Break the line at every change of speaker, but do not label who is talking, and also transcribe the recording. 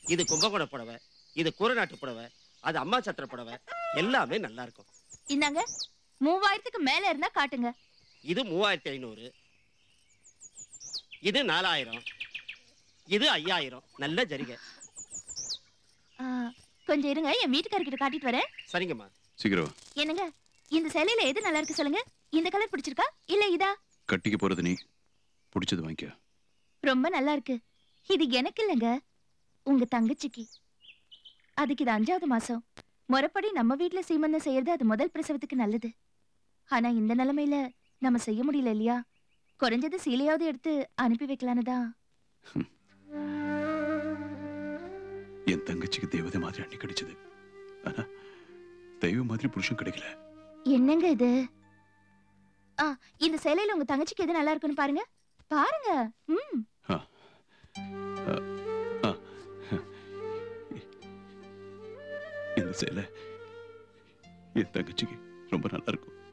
இது கும்பகோண புடவை இது கூரநாட்டு புடவை அது அம்மா சத்திர புடவை எல்லாமே நல்லா இருக்கும்
இந்தாங்க மூவாயிரத்துக்கு மேல இருந்தா காட்டுங்க
இது மூவாயிரத்தி ஐநூறு இது நாலாயிரம் இது ஐயாயிரம் நல்ல ஜரிகை
ஆ, கொஞ்சம் இருங்க என் வீட்டுக்காரர்கிட்ட காட்டிட்டு வரேன்
சரிங்கம்மா
சீக்கிரம் வா.
என்னங்க இந்த சேலையில எது நல்லா இருக்கு சொல்லுங்க இந்த கலர் பிடிச்சிருக்கா இல்ல இதா
கட்டிக்க போறது நீ பிடிச்சது வாங்கிக்க
ரொம்ப நல்லா இருக்கு இது எனக்கு இல்லைங்க உங்க தங்கச்சிக்கு அதுக்கு இது அஞ்சாவது மாசம் முறைப்படி நம்ம வீட்ல சீமந்தம் செய்யறது அது முதல் பிரசவத்துக்கு நல்லது ஆனா இந்த நிலைமையில நம்ம செய்ய முடியல இல்லையா குறைஞ்சது சீலையாவது எடுத்து அனுப்பி வைக்கலான்னு தான்
என் தங்கச்சிக்கு தேவதை மாதிரி அண்ணி கிடைச்சது ஆனா தெய்வம் மாதிரி புருஷன் கிடைக்கல
என்னங்க இது ஆ இந்த சேலையில உங்க தங்கச்சிக்கு எது நல்லா இருக்குன்னு பாருங்க பாருங்க ம்
இந்த சேலை என் தங்கச்சிக்கு ரொம்ப நல்லா இருக்கும்